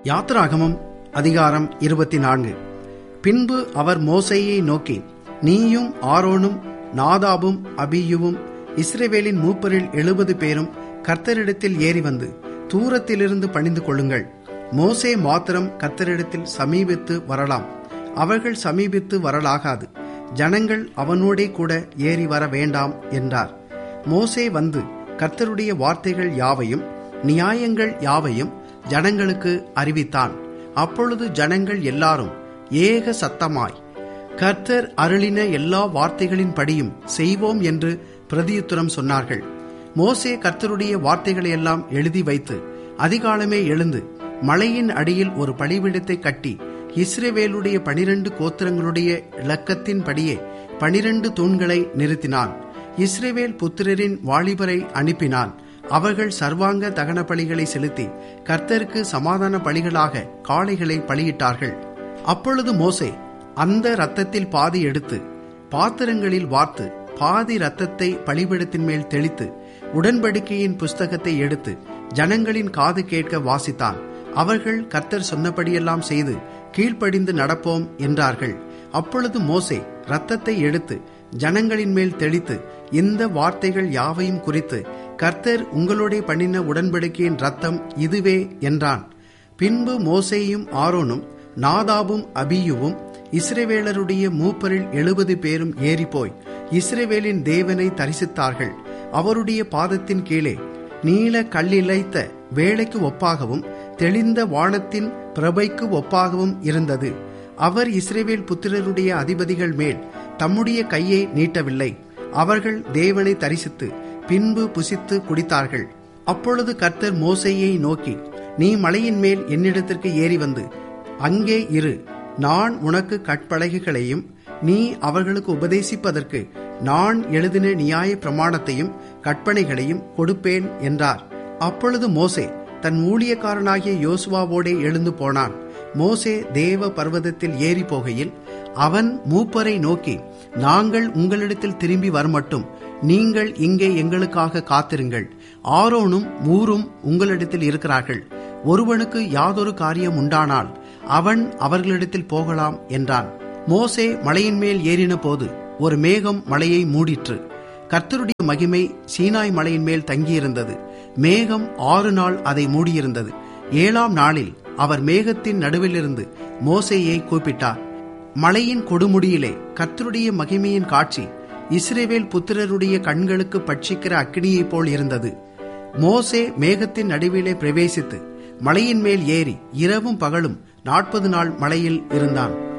யாத்ராகமம் அதிகாரம் இருபத்தி நான்கு பின்பு அவர் மோசேயை நோக்கி நீயும் ஆரோனும் நாதாபும் அபியுவும் இஸ்ரவேலின் மூப்பரில் எழுபது பேரும் கர்த்தரிடத்தில் ஏறி வந்து தூரத்திலிருந்து பணிந்து கொள்ளுங்கள் மோசே மாத்திரம் கர்த்தரிடத்தில் சமீபித்து வரலாம் அவர்கள் சமீபித்து வரலாகாது ஜனங்கள் அவனோடே கூட ஏறி வர வேண்டாம் என்றார் மோசே வந்து கர்த்தருடைய வார்த்தைகள் யாவையும் நியாயங்கள் யாவையும் ஜனங்களுக்கு அறிவித்தான் அப்பொழுது ஜனங்கள் எல்லாரும் ஏக சத்தமாய் கர்த்தர் அருளின எல்லா வார்த்தைகளின் படியும் செய்வோம் என்று பிரதியுத்தரம் சொன்னார்கள் மோசே கர்த்தருடைய வார்த்தைகளை எல்லாம் எழுதி வைத்து அதிகாலமே எழுந்து மலையின் அடியில் ஒரு பலிபீடத்தை கட்டி இஸ்ரேவேலுடைய பனிரெண்டு கோத்திரங்களுடைய இலக்கத்தின்படியே பனிரெண்டு தூண்களை நிறுத்தினான் இஸ்ரேவேல் புத்திரரின் வாலிபரை அனுப்பினான் அவர்கள் சர்வாங்க தகன பலிகளை செலுத்தி கர்த்தருக்கு சமாதான பலிகளாக காளைகளை பலியிட்டார்கள் அப்பொழுது மோசே அந்த இரத்தத்தில் பாதி எடுத்து பாத்திரங்களில் வார்த்து பாதி இரத்தத்தை பலிபீடத்தின் மேல் தெளித்து உடன்படிக்கையின் புஸ்தகத்தை எடுத்து ஜனங்களின் காது கேட்க வாசித்தான் அவர்கள் கர்த்தர் சொன்னபடியெல்லாம் செய்து கீழ்ப்படிந்து நடப்போம் என்றார்கள் அப்பொழுது மோசே இரத்தத்தை எடுத்து ஜனங்களின் மேல் தெளித்து இந்த வார்த்தைகள் யாவையும் குறித்து கர்த்தர் உங்களோட பண்ணின உடன்படிக்கையின் ரத்தம் இதுவே என்றான் பின்பு மோசேயும் ஆரோனும் நாதாபும் அபியுவும் இஸ்ரேவேலருடைய மூப்பரில் எழுபது பேரும் ஏறிப்போய் இஸ்ரேவேலின் தேவனை தரிசித்தார்கள் அவருடைய பாதத்தின் கீழே நீல கல்லிழைத்த வேலைக்கு ஒப்பாகவும் தெளிந்த வானத்தின் பிரபைக்கு ஒப்பாகவும் இருந்தது அவர் இஸ்ரேவேல் புத்திரருடைய அதிபதிகள் மேல் தம்முடைய கையை நீட்டவில்லை அவர்கள் தேவனை தரிசித்து பின்பு புசித்து குடித்தார்கள் அப்பொழுது கர்த்தர் மோசையை நோக்கி நீ மலையின் மேல் என்னிடத்திற்கு ஏறி வந்து அங்கே இரு நான் உனக்கு கற்பலகைகளையும் நீ அவர்களுக்கு உபதேசிப்பதற்கு நான் எழுதின நியாய பிரமாணத்தையும் கற்பனைகளையும் கொடுப்பேன் என்றார் அப்பொழுது மோசே தன் ஊழியக்காரனாகிய யோசுவாவோடே எழுந்து போனான் மோசே தேவ பர்வதத்தில் ஏறி போகையில் அவன் மூப்பரை நோக்கி நாங்கள் உங்களிடத்தில் திரும்பி வரமட்டும் நீங்கள் இங்கே எங்களுக்காக காத்திருங்கள் ஆரோனும் மூரும் உங்களிடத்தில் இருக்கிறார்கள் ஒருவனுக்கு யாதொரு காரியம் உண்டானால் அவன் அவர்களிடத்தில் போகலாம் என்றான் மோசே மலையின் மேல் ஏறின போது ஒரு மேகம் மலையை மூடிற்று கர்த்தருடைய மகிமை சீனாய் மலையின் மேல் தங்கியிருந்தது மேகம் ஆறு நாள் அதை மூடியிருந்தது ஏழாம் நாளில் அவர் மேகத்தின் நடுவிலிருந்து மோசேயை கூப்பிட்டார் மலையின் கொடுமுடியிலே கர்த்தருடைய மகிமையின் காட்சி இஸ்ரேவேல் புத்திரருடைய கண்களுக்கு பட்சிக்கிற அக்கினியைப் போல் இருந்தது மோசே மேகத்தின் நடுவிலே பிரவேசித்து மலையின் மேல் ஏறி இரவும் பகலும் நாற்பது நாள் மலையில் இருந்தான்